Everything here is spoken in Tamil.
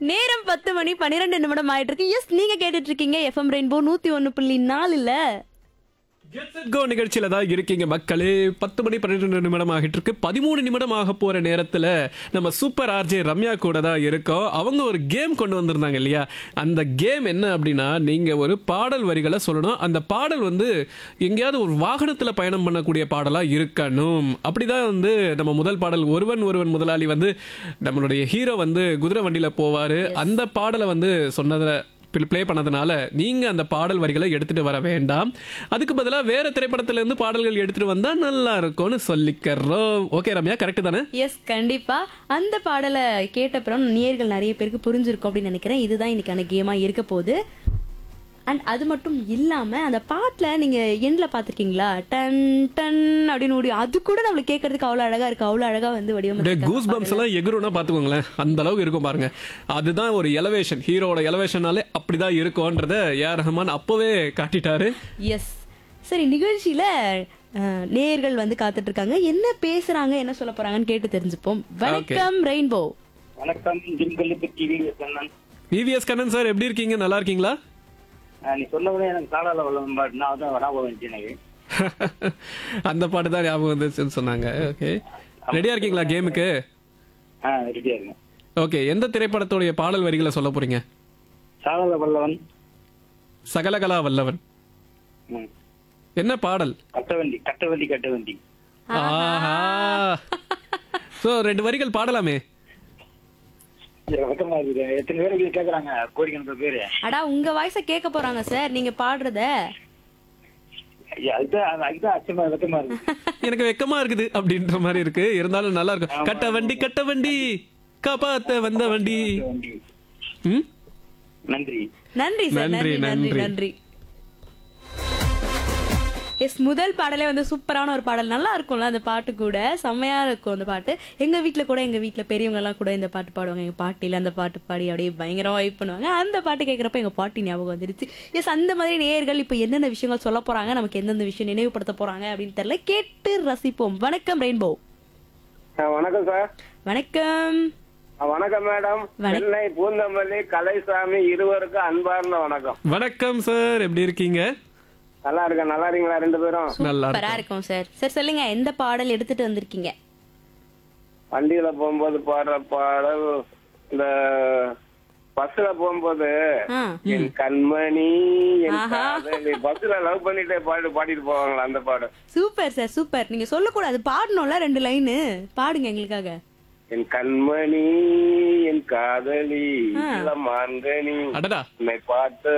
நேரம் பத்து மணி பன்னிரெண்டு நிமிடம் ஆயிட்டு இருக்கு எஸ் நீங்க கேட்டுட்டு இருக்கீங்க எஃப்எம் ரெயின்போ நூத்தி ஒன்னு புள்ளி நாலுல கோ நிகழ்ச்சியில தான் இருக்கீங்க மக்களே பத்து மணி பன்னிரெண்டு நிமிடம் ஆகிட்டு இருக்கு பதிமூணு நிமிடம் ஆக போற நேரத்துல நம்ம சூப்பர் ஆர்ஜே ரம்யா கூட தான் இருக்கோம் அவங்க ஒரு கேம் கொண்டு வந்திருந்தாங்க இல்லையா அந்த கேம் என்ன அப்படின்னா நீங்க ஒரு பாடல் வரிகளை சொல்லணும் அந்த பாடல் வந்து எங்கேயாவது ஒரு வாகனத்துல பயணம் பண்ணக்கூடிய பாடலா இருக்கணும் அப்படிதான் வந்து நம்ம முதல் பாடல் ஒருவன் ஒருவன் முதலாளி வந்து நம்மளுடைய ஹீரோ வந்து குதிரை வண்டியில போவாரு அந்த பாடலை வந்து சொன்னதை ப்ளே பண்ணதுனால நீங்க அந்த பாடல் வரிகளை எடுத்துட்டு வர வேண்டாம் அதுக்கு பதிலா வேற திரைப்படத்துல இருந்து பாடல்கள் எடுத்துட்டு வந்தா நல்லா இருக்கும்னு சொல்லிக்கிறோம் ஓகே ரம்யா கரெக்ட் தானே எஸ் கண்டிப்பா அந்த பாடலை கேட்டப்புறம் நேர்கள் நிறைய பேருக்கு புரிஞ்சிருக்கும் அப்படின்னு நினைக்கிறேன் இதுதான் இன்னைக்கான கேமா இருக்க போகுது அண்ட் அது மட்டும் இல்லாம அந்த பாட்டுல நீங்க எண்ட்ல பாத்திருக்கீங்களா டன் டன் அப்படின்னு ஓடி அது கூட நம்மளுக்கு கேட்கறதுக்கு அவ்வளவு அழகா இருக்கு அவ்வளவு அழகா வந்து அப்படியே கூஸ் பம்ப்ஸ் வடிவமைச்சு எல்லாம் எகுரும்னா பாத்துக்கோங்களேன் அந்த அளவுக்கு இருக்கும் பாருங்க அதுதான் ஒரு எலவேஷன் ஹீரோட எலவேஷனாலே அப்படிதான் இருக்கும்ன்றத ஏஆர் ரஹ்மான் அப்பவே காட்டிட்டாரு எஸ் சரி நிகழ்ச்சியில அஹ், நேயர்கள் வந்து காத்துட்டு இருக்காங்க என்ன பேசுறாங்க என்ன சொல்ல போறாங்கன்னு கேட்டு தெரிஞ்சுப்போம் வணக்கம் ரெயின்போ வணக்கம் ஜிம்கல்லுக்கு TV Kannan VVS Kannan sir எப்படி இருக்கீங்க நல்லா இருக்கீங்களா ஆஹ் நீ சொன்னவனே எனக்கு காலால வளம் பாட்டு நான் அதான் ஞாபகம் வந்துச்சு எனக்கு அந்த பாட்டு தான் ஞாபகம் வந்துச்சுன்னு சொன்னாங்க ஓகே ரெடியா இருக்கீங்களா கேமுக்கு ஆ ரெடியா இருக்கேன் ஓகே எந்த திரைப்படத்துடைய பாடல் வரிகளை சொல்ல போறீங்க காலால வல்லவன் சகலகலா வல்லவன் ம். என்ன பாடல் கட்டவண்டி கட்டவண்டி கட்டவண்டி ஆஹா சோ ரெண்டு வரிகள் பாடலாமே இது வெக்கமா இருக்குது எத்தனை பேர் இது கேக்குறாங்க கோடிக்கணக்கில் பேரு அடா உங்க வாய்ஸ கேட்க போறாங்க சார் நீங்க பாடுறத ஐயா, அதுதான் அதுதான் அச்சமா வெக்கமா இருக்கு எனக்கு வெக்கமா இருக்குது அப்படின்ற மாதிரி இருக்கு இருந்தாலும் நல்லா இருக்கும் கட்ட வண்டி கட்ட வண்டி காப்பாத்த வந்த வண்டி வண்டி ம்? நன்றி நன்றி சார் நன்றி, நன்றி நன்றி நன்றி. நன்றி எஸ் முதல் பாடலே வந்து சூப்பரான ஒரு பாடல் நல்லா இருக்கும்ல அந்த பாட்டு கூட செம்மையா இருக்கும் அந்த பாட்டு எங்க வீட்ல கூட எங்க வீட்ல பெரியவங்க எல்லாம் கூட இந்த பாட்டு பாடுவாங்க எங்க பாட்டில அந்த பாட்டு பாடி அப்படியே பயங்கரமா வைப் பண்ணுவாங்க அந்த பாட்டு கேட்கறப்ப எங்க பாட்டி ஞாபகம் வந்துருச்சு எஸ் அந்த மாதிரி நேயர்கள் இப்ப என்னென்ன விஷயங்கள் சொல்ல போறாங்க நமக்கு எந்தெந்த விஷயம் நினைவுபடுத்த போறாங்க அப்படின்னு தெரியல கேட்டு ரசிப்போம் வணக்கம் ரெயின்போ வணக்கம் சார் வணக்கம் வணக்கம் மேடம் வணக்கம். சென்னை பூந்தமல்லி கலைசாமி இருவருக்கும் அன்பார்ந்த வணக்கம் வணக்கம் சார் எப்படி இருக்கீங்க நல்லா இருக்கேன் நல்லா இருக்கீங்களா ரெண்டு பேரும் நல்லா சூப்பரா இருக்கும் சார் சார் சொல்லுங்க எந்த பாடல் எடுத்துட்டு வந்திருக்கீங்க வண்டியில போகும்போது பாடுற பாடல் இந்த பஸ்ல போகும்போது ஆ என் கண்மணி என் ஆஹா. காதலி பஸ்ல லவ் பண்ணிட்டே பாடு பாடிட்டு போவாங்களா அந்த பாடு சூப்பர் சார் சூப்பர் நீங்க சொல்லக்கூடாது பாடணும்ல ரெண்டு லைனு பாடுங்க எங்களுக்காக என் கண்மணி என் காதலி இளமான்கனி அடடா உன்னை பார்த்து